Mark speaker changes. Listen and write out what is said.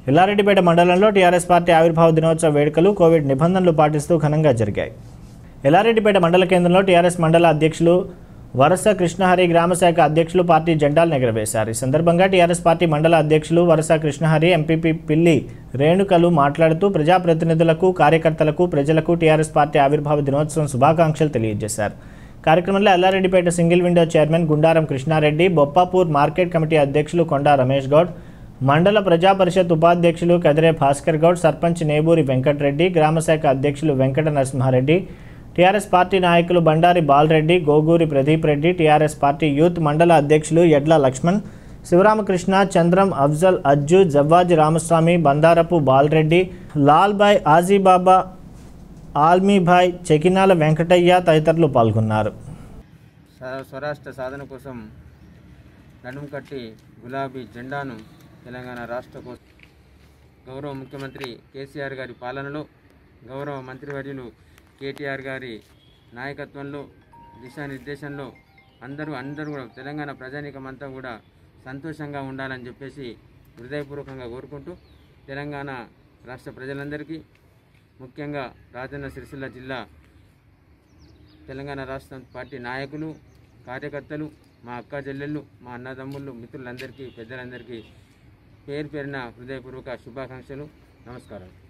Speaker 1: ఎల్లారెడ్డిపేట మండలంలో TRS party ఆవిర్భావ దినోత్సవ వేడుకలు కోవిడ్ నిబంధనలు పాటిస్తూ ఘనంగా జరిగాయి ఎల్లారెడ్డిపేట మండల కేంద్రంలో టీఆర్ఎస్ మండల అధ్యక్షులు వరస కృష్ణహరి గ్రామశాఖ అధ్యక్షులు పార్టీ జెండాలు ఎగరవేశారు ఈ సందర్భంగా టీఆర్ఎస్ పార్టీ మండల అధ్యక్షులు వరస కృష్ణహరి ఎంపీపీ పిల్లి రేణుకలు మాట్లాడుతూ ప్రజాప్రతినిధులకు కార్యకర్తలకు ప్రజలకు టీఆర్ఎస్ పార్టీ ఆవిర్భావ దినోత్సవం శుభాకాంక్షలు తెలియజేశారు కార్యక్రమంలో Yellareddypet single window chairman Gundaram Krishnareddy Boppapur market committee అధ్యక్షులు కొండా రమేష్ గౌడ్ మండల ప్రజా పరిషత్ ఉపాధ్యక్షులు కదిరే భాస్కర్ గౌడ్ సర్పంచ్ నేబూరి వెంకటరెడ్డి గ్రామశాఖ అధ్యక్షులు వెంకట నరసింహారెడ్డి టీఆర్ఎస్ పార్టీ నాయకులు Bandari Balreddy Goguri Pradeep Reddy TRS party youth మండల అధ్యక్షులు ఎడ్ల లక్ష్మణ్ శివరామకృష్ణ చంద్రం అఫ్జల్ అజ్జు జవ్వాజి రామస్వామి బందారపు బాలరెడ్డి లాల్బాయ్ ఆజీబాబా ఆల్మీభాయ్ చెకినాల వెంకటయ్య తదితరులు పాల్గొన్నారు
Speaker 2: స్వ- స్వరాష్ట్ర సాధన కోసం నడుము కట్టి గులాబీ జెండాను తెలంగాణ రాష్ట్ర కోసం గౌరవ ముఖ్యమంత్రి కేసీఆర్ గారి పాలనలో గౌరవ మంత్రివర్యులు కేటీఆర్ గారి నాయకత్వంలో దిశానిర్దేశంలో అందరూ అందరూ కూడా తెలంగాణ ప్రజానీకం అంతా కూడా సంతోషంగా ఉండాలని చెప్పేసి హృదయపూర్వకంగా కోరుకుంటూ తెలంగాణ రాష్ట్ర ప్రజలందరికీ ముఖ్యంగా రాజన్న సిరిసిల్ల జిల్లా తెలంగాణ రాష్ట్ర పార్టీ నాయకులు కార్యకర్తలు మా అక్క చెల్లెళ్ళు మా అన్నదమ్ముళ్ళు మిత్రులందరికీ పెద్దలందరికీ పేరు పేరున హృదయపూర్వక శుభాకాంక్షలు నమస్కారం